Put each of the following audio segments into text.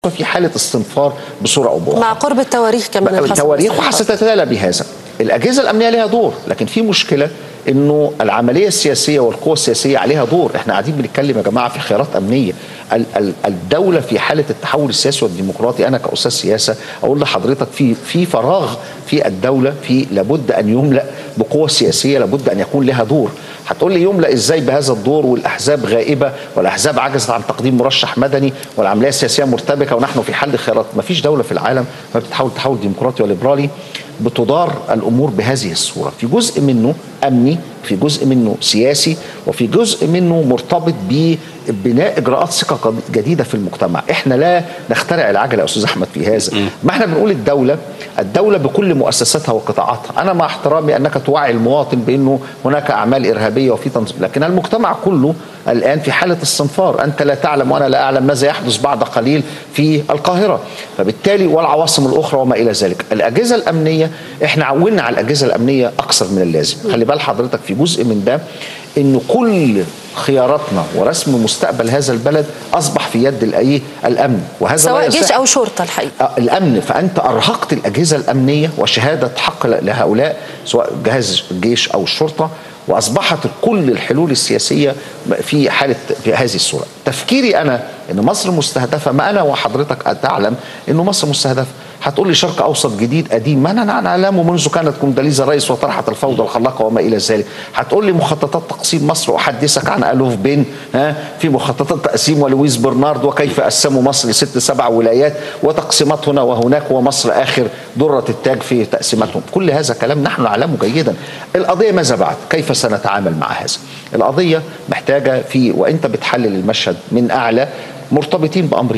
في حاله استنفار بصوره او باخرى مع قرب التواريخ كمان الخاصة التواريخ بالتصريحات. وحستتلالى بهذا الاجهزه الامنيه لها دور لكن في مشكله انه العمليه السياسيه والقوى السياسيه عليها دور احنا قاعدين بنتكلم يا جماعه في خيارات امنيه ال- ال- الدوله في حاله التحول السياسي والديمقراطي انا كاستاذ سياسه اقول لحضرتك في في فراغ في الدوله في لابد ان يملا بقوى سياسيه لابد ان يكون لها دور هتقول لي يملا ازاي بهذا الدور والاحزاب غائبه والاحزاب عجزت عن تقديم مرشح مدني والعمليه السياسيه مرتبكه ونحن في حل خيارات ما فيش دوله في العالم ما بتحاول تحول ديمقراطي وليبرالي بتدار الامور بهذه الصوره في جزء منه امني في جزء منه سياسي وفي جزء منه مرتبط ببناء اجراءات ثقه جديده في المجتمع احنا لا نخترع العجله يا استاذ احمد في هذا ما احنا بنقول الدوله الدوله بكل مؤسساتها وقطاعاتها انا مع احترامي انك توعي المواطن بانه هناك اعمال ارهابيه وفي تنظيم لكن المجتمع كله الان في حاله استنفار انت لا تعلم وانا لا اعلم ماذا يحدث بعد قليل في القاهره فبالتالي والعواصم الاخرى وما الى ذلك الاجهزه الامنيه احنا عودنا على الاجهزه الامنيه اكثر من اللازم خلي بال حضرتك في جزء من ده انه كل خياراتنا ورسم مستقبل هذا البلد اصبح في يد الايه الامن وهذا لا سواء يصح جيش او شرطه الحقيقه آه، الامن فانت ارهقت الاجهزه الامنيه وشهاده حق لهؤلاء سواء جهاز الجيش او الشرطه واصبحت كل الحلول السياسيه في حاله في هذه الصوره تفكيري انا ان مصر مستهدفه ما انا وحضرتك تعلم انه مصر مستهدفه هتقول لي شرق اوسط جديد قديم ما انا نعلمه منذ كانت كونداليزا رئيس وطرحت الفوضى الخلاقه وما الى ذلك هتقول لي مخططات تقسيم مصر احدثك عن الوف بين ها في مخططات تقسيم ولويس برنارد وكيف قسموا مصر لست سبع ولايات وتقسيمات هنا وهناك ومصر اخر دره التاج في تقسيماتهم كل هذا كلام نحن نعلمه جيدا القضيه ماذا بعد كيف سنتعامل مع هذا القضيه محتاجه في وانت بتحلل المشهد من اعلى مرتبطين بامرين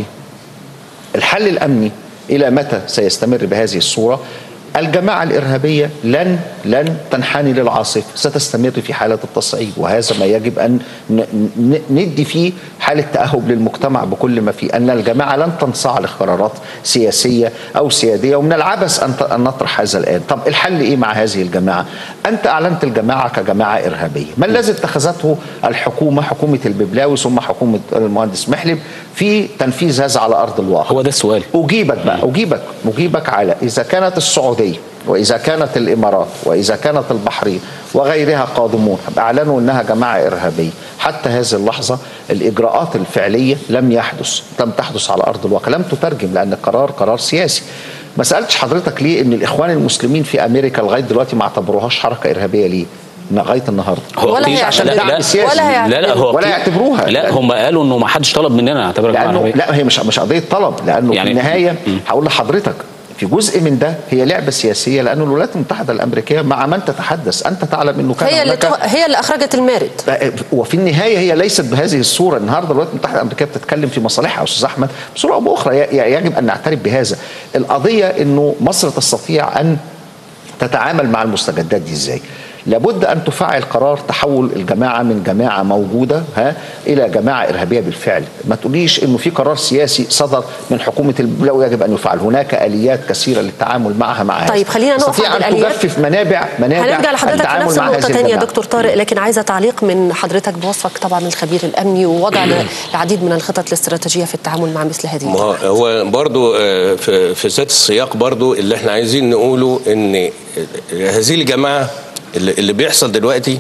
الحل الامني الى متى سيستمر بهذه الصوره الجماعة الإرهابية لن لن تنحني للعاصفة ستستمر في حالة التصعيد وهذا ما يجب أن ن- ن- ندي فيه حالة تأهب للمجتمع بكل ما فيه أن الجماعة لن تنصاع لقرارات سياسية أو سيادية ومن العبث أن ت- أن نطرح هذا الآن طب الحل إيه مع هذه الجماعة أنت أعلنت الجماعة كجماعة إرهابية ما الذي اتخذته الحكومة حكومة الببلاوي ثم حكومة المهندس محلب في تنفيذ هذا على أرض الواقع هو ده السؤال أجيبك بقى أجيبك أجيبك على إذا كانت السعودية وإذا كانت الإمارات وإذا كانت البحرين وغيرها قادمون أعلنوا أنها جماعة إرهابية حتى هذه اللحظة الإجراءات الفعلية لم يحدث لم تحدث على أرض الواقع لم تترجم لأن القرار قرار سياسي ما سألتش حضرتك ليه أن الإخوان المسلمين في أمريكا لغاية دلوقتي ما اعتبروهاش حركة إرهابية ليه لغايه النهارده هو ولا أكيد هي عشان لا- لا لا سياسي. ولا لا لا هو ولا أكيد- يعتبروها. لا هم قالوا انه ما حدش طلب مننا نعتبرها جماعه لانه عربيه لا هي مش مش قضيه طلب لانه يعني يعني- في النهايه مم. هقول لحضرتك في جزء من ده هي لعبه سياسيه لانه الولايات المتحده الامريكيه مع من تتحدث انت تعلم انه كان هي اللي هناك تخ... هي اللي اخرجت المارد وفي النهايه هي ليست بهذه الصوره النهارده الولايات المتحده الامريكيه بتتكلم في مصالحها يا استاذ احمد بصوره او باخرى ي- ي- يجب ان نعترف بهذا القضيه انه مصر تستطيع ان تتعامل مع المستجدات دي ازاي لابد ان تفعل قرار تحول الجماعه من جماعه موجوده ها الى جماعه ارهابيه بالفعل ما تقوليش انه في قرار سياسي صدر من حكومه البلاد يجب ان يفعل هناك اليات كثيره للتعامل معها مع هذا طيب، خلينا نقف تستطيع عند ان الآليات. تجفف منابع منابع هنرجع لحضرتك في التعامل نفس مع النقطة هذه تانية يا الجماعة. دكتور طارق لكن عايزة تعليق من حضرتك بوصفك طبعا الخبير الأمني ووضع العديد من الخطط الاستراتيجية في التعامل مع مثل هذه ما هو- الجماعات. هو برضو آه، في في ذات السياق برضو اللي احنا عايزين نقوله ان هذه الجماعه اللي اللي بيحصل دلوقتي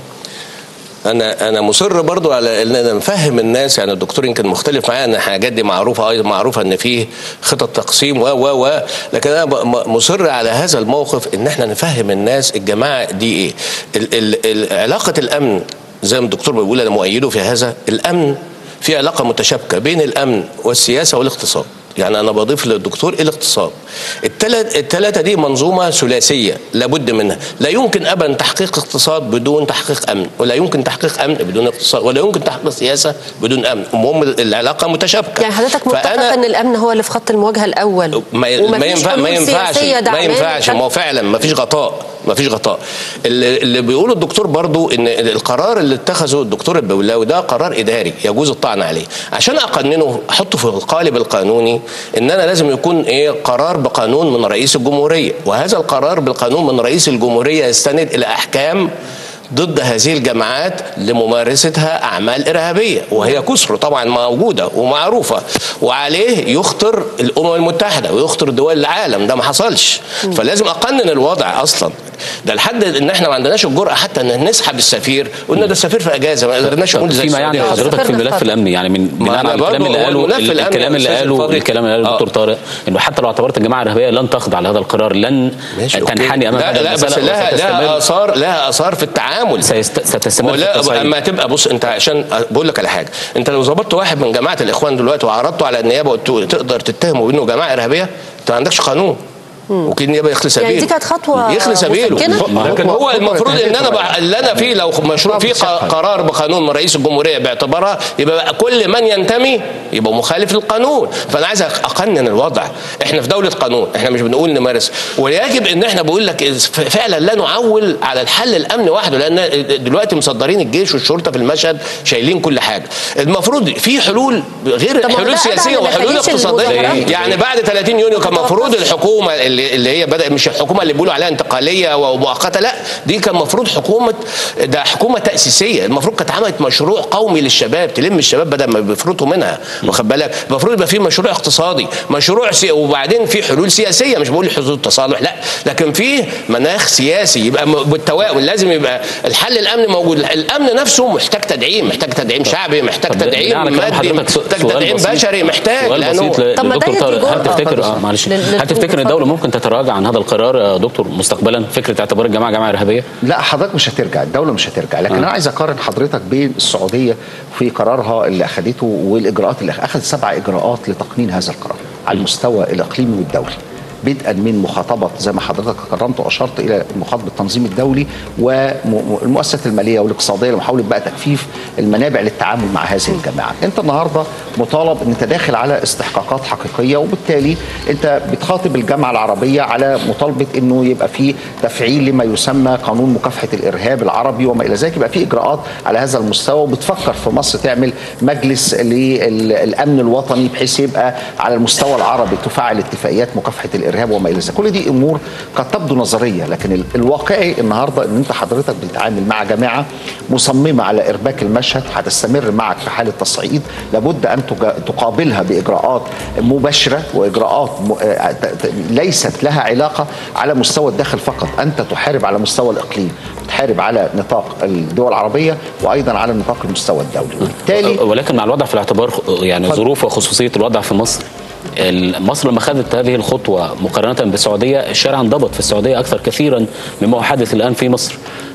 انا انا مصر برضو على ان انا نفهم الناس يعني الدكتور يمكن مختلف معايا ان الحاجات دي معروفه ايضا معروفه ان فيه خطط تقسيم و و و لكن انا ب- م- مصر على هذا الموقف ان احنا نفهم الناس الجماعه دي ايه ال ال ال علاقه الامن زي ما الدكتور بيقول انا مؤيده في هذا الامن في علاقه متشابكه بين الامن والسياسه والاقتصاد يعني انا بضيف للدكتور الاقتصاد الثلاث الثلاثه دي منظومه ثلاثيه لابد منها لا يمكن ابدا تحقيق اقتصاد بدون تحقيق امن ولا يمكن تحقيق امن بدون اقتصاد ولا يمكن تحقيق سياسه بدون امن المهم العلاقه متشابكه يعني حضرتك متفق فأنا- ان الامن هو اللي في خط المواجهه الاول ما ي- ومفيش ما ينفع ما حلول ينفعش سياسية ما دعمانة ينفعش ما هو فعلا ما فيش غطاء ما فيش غطاء اللي, اللي بيقوله الدكتور برضو ان القرار اللي اتخذه الدكتور البولاوي ده قرار اداري يجوز الطعن عليه عشان اقننه احطه في القالب القانوني ان انا لازم يكون ايه قرار بقانون من رئيس الجمهوريه وهذا القرار بالقانون من رئيس الجمهوريه يستند الى احكام ضد هذه الجماعات لممارستها اعمال ارهابيه وهي كسر طبعا موجوده ومعروفه وعليه يخطر الامم المتحده ويخطر دول العالم ده ما حصلش فلازم اقنن الوضع اصلا ده لحد ان احنا ما عندناش الجرأه حتى ان نسحب السفير قلنا ده السفير في اجازه ما قدرناش نقول زي فيما يعني السعودية. حضرتك في الملف اتفضل. الامني يعني من ما بناء أنا على الكلام برضه اللي قاله الملف الأمني الكلام يا اللي أستاذ قاله الفاضل. الكلام اللي قاله آه. الدكتور طارق انه حتى لو اعتبرت الجماعه الارهابيه لن تخضع لهذا القرار لن ماشي، أوكي. تنحني امام لا هذا لا بس المسألة لها وستستمر- لها اثار لها اثار في التعامل سيست... ستستمر في ولا التصعيد. اما تبقى بص انت عشان بقول لك على حاجه انت لو ظبطت واحد من جماعه الاخوان دلوقتي وعرضته على النيابه وقلت له تقدر تتهمه بانه جماعه ارهابيه انت ما عندكش قانون وكيل النيابه يخلي سبيله يعني دي كانت خطوة يخلي سبيله مسكنة؟ لكن هو خطوة المفروض ان انا خطوة بع- اللي انا فيه لو مشروع فيه ق- قرار بقانون من رئيس الجمهوريه باعتبارها يبقى بقى كل من ينتمي يبقى مخالف للقانون فانا عايز اقنن الوضع احنا في دوله قانون احنا مش بنقول نمارس ويجب ان احنا بقول لك إذ- ف- فعلا لا نعول على الحل الامني وحده لان دلوقتي مصدرين الجيش والشرطه في المشهد شايلين كل حاجه المفروض في حلول غير طب ما هو ده حلول سياسيه أدعى وحلول لنتائج اقتصاديه المظاهرات. يعني بعد 30 يونيو كان المفروض الحكومه اللي, اللي هي بدا مش الحكومه اللي بيقولوا عليها انتقاليه ومؤقته لا دي كان المفروض حكومه ده حكومه تاسيسيه المفروض كانت عملت مشروع قومي للشباب تلم الشباب بدل ما بيفرطوا منها واخد بالك المفروض يبقى في مشروع اقتصادي مشروع سي... وبعدين في حلول سياسيه مش بقول حدود تصالح لا لكن في مناخ سياسي يبقى م- بالتوازن لازم يبقى الحل الامني موجود الامن نفسه محتاج تدعيم محتاج تدعيم شعبي محتاج طب بناء تدعيم على كلام مادي حضرتك سؤ- محتاج سؤال تدعيم بسيط- بشري محتاج سؤال لانه بسيط طب ما ده للدكتور يدي طارق هل جرأة. تفتكر اه اتفضل. معلش لل- هل تفتكر ان اتفضل. الدوله ممكن تتراجع عن هذا القرار يا دكتور مستقبلا فكره اعتبار الجماعه جماعه ارهابيه لا حضرتك مش هترجع الدوله مش هترجع لكن انا عايز اقارن حضرتك بين السعوديه في قرارها اللي اخذته والاجراءات اللي أخ- اخذت سبع اجراءات لتقنين هذا القرار على المستوى الاقليمي والدولي بدءا من مخاطبه زي ما حضرتك كرمت واشرت الى مخاطبه التنظيم الدولي والمؤسسات الماليه والاقتصاديه لمحاوله بقى تكثيف المنابع للتعامل مع هذه الجماعه. انت النهارده مطالب ان انت داخل على استحقاقات حقيقيه وبالتالي انت بتخاطب الجامعه العربيه على مطالبه انه يبقى في تفعيل لما يسمى قانون مكافحه الارهاب العربي وما الى ذلك يبقى في اجراءات على هذا المستوى وبتفكر في مصر تعمل مجلس للامن الوطني بحيث يبقى على المستوى العربي تفعل اتفاقيات مكافحه الارهاب وما الى ذلك كل دي امور قد تبدو نظريه لكن ال- الواقعي النهارده ان انت حضرتك بتتعامل مع جماعه مصممه على ارباك المشهد هتستمر معك في حاله تصعيد لابد ان تجا- تقابلها باجراءات مباشره واجراءات م... آه، ت- ت- ليست لها علاقه على مستوى الداخل فقط انت تحارب على مستوى الاقليم تحارب على نطاق الدول العربيه وايضا على نطاق المستوى الدولي وبالتالي ولكن مع الوضع في الاعتبار يعني اتفضل. ظروف وخصوصيه الوضع في مصر ال- مصر لما خدت هذه الخطوه مقارنه بالسعوديه الشارع انضبط في السعوديه اكثر كثيرا مما هو حادث الان في مصر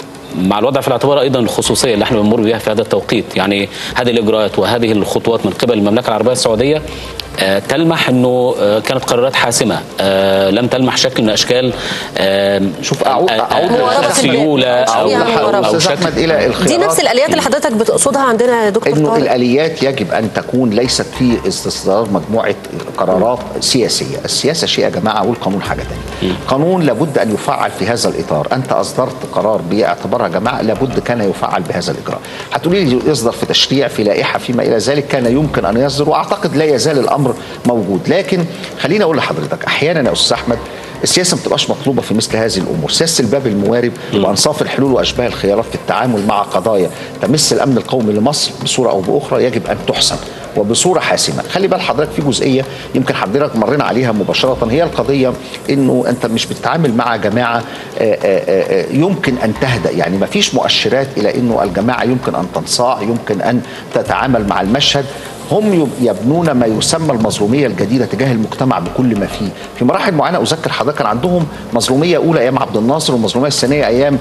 مع الوضع في الاعتبار ايضا الخصوصيه اللي احنا بنمر بها في هذا التوقيت يعني هذه الاجراءات وهذه الخطوات من قبل المملكه العربيه السعوديه آه، تلمح انه آه، كانت قرارات حاسمه آه، لم تلمح شكل من اشكال آه، شوف أعود- آه، آه، أعود موربة السيوله البلاد. او فيها او, موربة. أو استاذ شكل احمد الى الخيارات دي نفس الاليات اللي حضرتك بتقصدها عندنا يا دكتور انه طارق الاليات يجب ان تكون ليست في استصدار مجموعه قرارات سياسيه، السياسه شيء يا جماعه والقانون حاجه ثانيه. قانون لابد ان يفعل في هذا الاطار، انت اصدرت قرار باعتبارها يا جماعه لابد كان يفعل بهذا الاجراء. هتقولي لي يصدر في تشريع في لائحه فيما الى ذلك كان يمكن ان يصدر واعتقد لا يزال الامر موجود، لكن خليني اقول لحضرتك احيانا يا استاذ احمد السياسه ما بتبقاش مطلوبه في مثل هذه الامور، سياسه الباب الموارب وانصاف الحلول واشباه الخيارات في التعامل مع قضايا تمس الامن القومي لمصر بصوره او باخرى يجب ان تحسن وبصوره حاسمه، خلي بال حضرتك في جزئيه يمكن حضرتك مرينا عليها مباشره هي القضيه انه انت مش بتتعامل مع جماعه آه، آه، آه، يمكن ان تهدأ، يعني ما فيش مؤشرات الى انه الجماعه يمكن ان تنصاع، يمكن ان تتعامل مع المشهد هم يب- يبنون ما يسمى المظلوميه الجديده تجاه المجتمع بكل ما فيه، في مراحل معينه اذكر حضرتك كان عندهم مظلوميه اولى ايام عبد الناصر والمظلوميه الثانيه ايام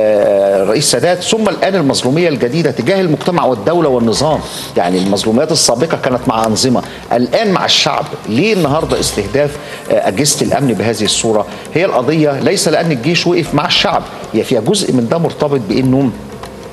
آه، رئيس سادات، ثم الان المظلوميه الجديده تجاه المجتمع والدوله والنظام، يعني المظلوميات السابقه كانت مع انظمه، الان مع الشعب، ليه النهارده استهداف آه، اجهزه الامن بهذه الصوره؟ هي القضيه ليس لان الجيش وقف مع الشعب، هي فيها جزء من ده مرتبط بانه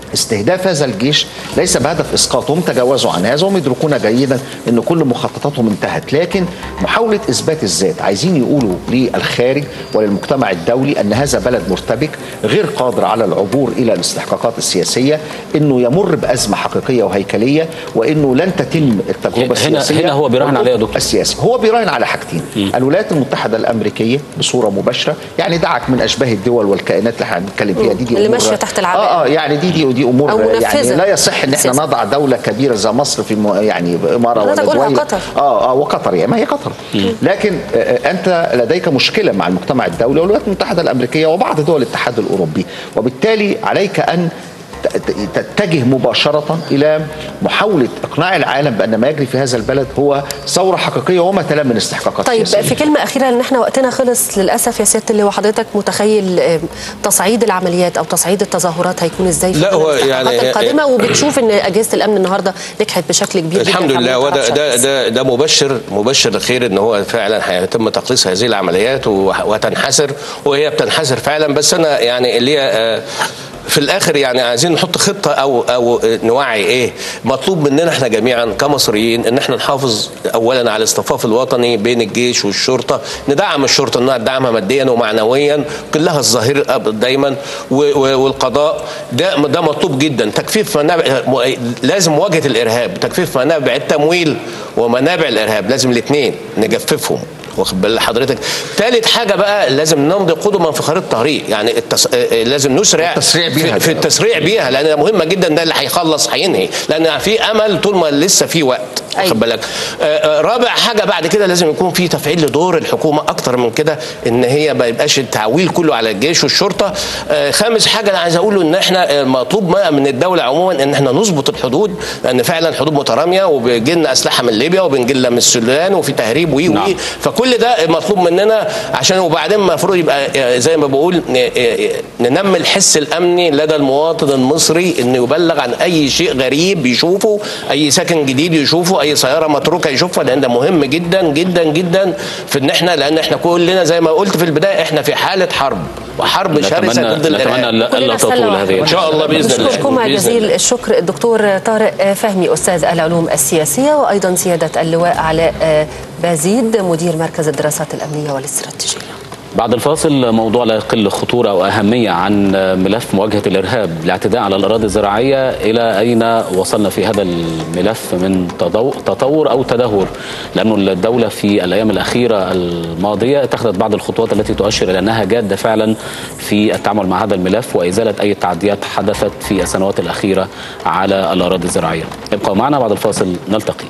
استهداف هذا الجيش ليس بهدف اسقاطه هم تجاوزوا عن هذا هم يدركون جيدا ان كل مخططاتهم انتهت لكن محاوله اثبات الذات عايزين يقولوا للخارج وللمجتمع الدولي ان هذا بلد مرتبك غير قادر على العبور الى الاستحقاقات السياسيه انه يمر بازمه حقيقيه وهيكليه وانه لن تتم التجربه هنا- السياسيه هنا هو بيراهن عليه يا دكتور. السياسي هو بيراهن على حاجتين الولايات المتحده الامريكيه بصوره مباشره يعني دعك من اشباه الدول والكائنات اللي احنا هنتكلم فيها دي دي اللي أمور- ماشية تحت العباءة. اه اه يعني دي دي ودي امور أو يعني منفذة. لا يصح ان احنا سياسة. نضع دوله كبيره زي مصر في م- يعني اماره ولا حضرتك قولها دويلة. قطر. اه اه وقطر يعني ما هي قطر لكن آه آه، انت لديك مشكله مع المجتمع الدولي والولايات المتحده الامريكيه وبعض دول الاتحاد الاوروبي وبالتالي عليك ان ت- ت- تتجه مباشرة إلى محاولة إقناع العالم بأن ما يجري في هذا البلد هو ثورة حقيقية وما تلا من استحقاقات طيب سياسية. في كلمة أخيرة لأن احنا وقتنا خلص للأسف يا سيادة اللي وحضرتك متخيل آه، تصعيد العمليات أو تصعيد التظاهرات هيكون ازاي في لا، هو الاستحقاقات يعني- القادمة وبتشوف إن أجهزة الأمن النهاردة نجحت بشكل كبير جدا الحمد في لله عملية وده رفع ده الشمس. ده ده مبشر مبشر خير ان هو فعلا هيتم تقليص هذه العمليات وه- وتنحسر وهي بتنحسر فعلا بس انا يعني اللي هي آه، في الاخر يعني عايزين نحط خطه او او نوعي ايه مطلوب مننا احنا جميعا كمصريين ان احنا نحافظ اولا على الاصطفاف الوطني بين الجيش والشرطه ندعم الشرطه انها ندعمها ماديا ومعنويا كلها الظهير دايما و- و- والقضاء ده ده مطلوب جدا تكفيف منابع م- لازم مواجهه الارهاب تكفيف منابع التمويل ومنابع الارهاب لازم الاثنين نجففهم واخد بال حضرتك ثالث حاجه بقى لازم نمضي قدما في خريطه الطريق يعني التس... آه، لازم نسرع التسريع بيها في, ده. في التسريع بيها لان ده مهمه جدا ده اللي هيخلص هينهي لان في امل طول ما لسه في وقت أيوة. واخد بالك آه، آه، رابع حاجه بعد كده لازم يكون في تفعيل لدور الحكومه اكتر من كده ان هي ما يبقاش التعويل كله على الجيش والشرطه آه، خامس حاجه انا عايز اقوله ان احنا آه، مطلوب ما من الدوله عموما ان احنا نظبط الحدود لان فعلا الحدود متراميه وبيجي لنا اسلحه من ليبيا وبنجي لنا من السودان وفي تهريب وي نعم. وي فكل ده مطلوب مننا عشان وبعدين المفروض يبقى آه، زي ما بقول آه، آه، ننمي الحس الامني لدى المواطن المصري انه يبلغ عن اي شيء غريب يشوفه اي سكن جديد يشوفه اي سياره متروكه يشوفها لان ده مهم جدا جدا جدا في ان احنا لان احنا كلنا زي ما قلت في البدايه احنا في حاله حرب وحرب شرسه نتمنى ضد نتمنى الارهاب لا- كلنا الا سلة تطول واحدة. هذه ان شاء الله باذن الله نشكركم بإذن جزيل الله. الشكر الدكتور طارق فهمي أستاذ العلوم السياسية وأيضا سيادة اللواء علاء بازيد مدير مركز الدراسات الأمنية والاستراتيجية بعد الفاصل موضوع لا يقل خطورة وأهمية عن ملف مواجهة الإرهاب الاعتداء على الأراضي الزراعية إلى أين وصلنا في هذا الملف من تضو- تطور أو تدهور لأنه الدولة في الأيام الأخيرة الماضية اتخذت بعض الخطوات التي تؤشر إلى أنها جادة فعلا في التعامل مع هذا الملف وإزالة أي تعديات حدثت في السنوات الأخيرة على الأراضي الزراعية ابقوا معنا بعد الفاصل نلتقي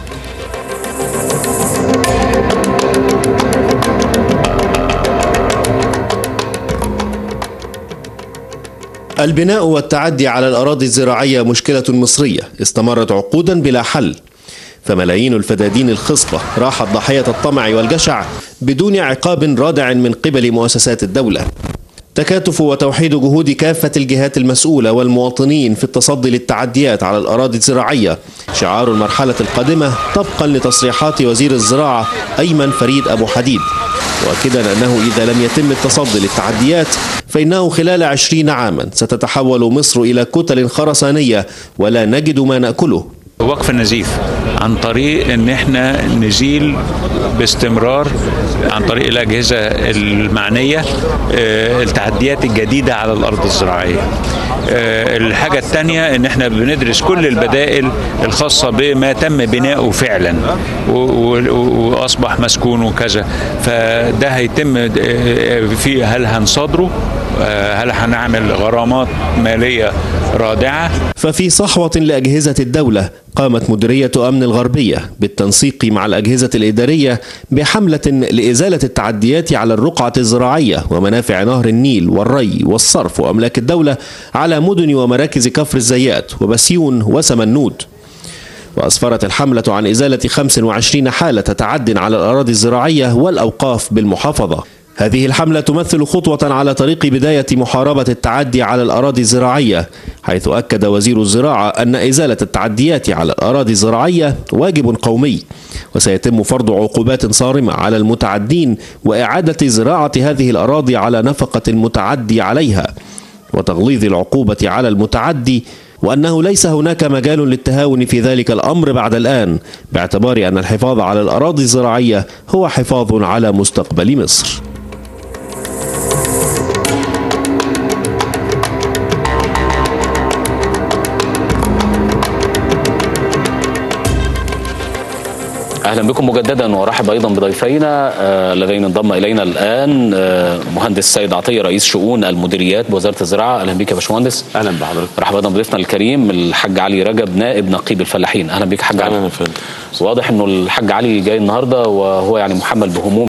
البناء والتعدي على الأراضي الزراعية مشكلة مصرية استمرت عقودا بلا حل فملايين الفدادين الخصبة راحت ضحية الطمع والجشع بدون عقاب رادع من قبل مؤسسات الدولة تكاتف وتوحيد جهود كافة الجهات المسؤولة والمواطنين في التصدي للتعديات على الأراضي الزراعية شعار المرحلة القادمة طبقا لتصريحات وزير الزراعة أيمن فريد أبو حديد مؤكدا أنه إذا لم يتم التصدي للتعديات فإنه خلال عشرين عاما ستتحول مصر إلى كتل خرسانية ولا نجد ما نأكله وقف النزيف عن طريق ان احنا نزيل باستمرار عن طريق الاجهزه المعنيه آه، التحديات الجديده على الارض الزراعيه. آه، الحاجه الثانيه ان احنا بندرس كل البدائل الخاصه بما تم بناؤه فعلا و- و- واصبح مسكون وكذا فده هيتم آه، في هل هنصادره آه، هل هنعمل غرامات ماليه رادعه ففي صحوة لأجهزة الدولة قامت مديرية أمن الغربية بالتنسيق مع الأجهزة الإدارية بحملة لإزالة التعديات على الرقعة الزراعية ومنافع نهر النيل والري والصرف وأملاك الدولة على مدن ومراكز كفر الزيات وبسيون وسمنود وأسفرت الحملة عن إزالة 25 حالة تعد على الأراضي الزراعية والأوقاف بالمحافظة هذه الحملة تمثل خطوة على طريق بداية محاربة التعدي على الأراضي الزراعية حيث أكد وزير الزراعة أن إزالة التعديات على الأراضي الزراعية واجب قومي وسيتم فرض عقوبات صارمة على المتعدين وإعادة زراعة هذه الأراضي على نفقة المتعدي عليها وتغليظ العقوبة على المتعدي وأنه ليس هناك مجال للتهاون في ذلك الأمر بعد الآن باعتبار أن الحفاظ على الأراضي الزراعية هو حفاظ على مستقبل مصر اهلا بكم مجددا وارحب ايضا بضيفينا آه، الذين انضم الينا الان آه، مهندس سيد عطيه رئيس شؤون المديريات بوزاره الزراعه اهلا بك يا باشمهندس اهلا بحضرتك مرحبا ايضا بضيفنا الكريم الحاج علي رجب نائب نقيب الفلاحين اهلا بك يا حاج علي اهلا يا فندم واضح انه الحاج علي جاي النهارده وهو يعني محمل بهموم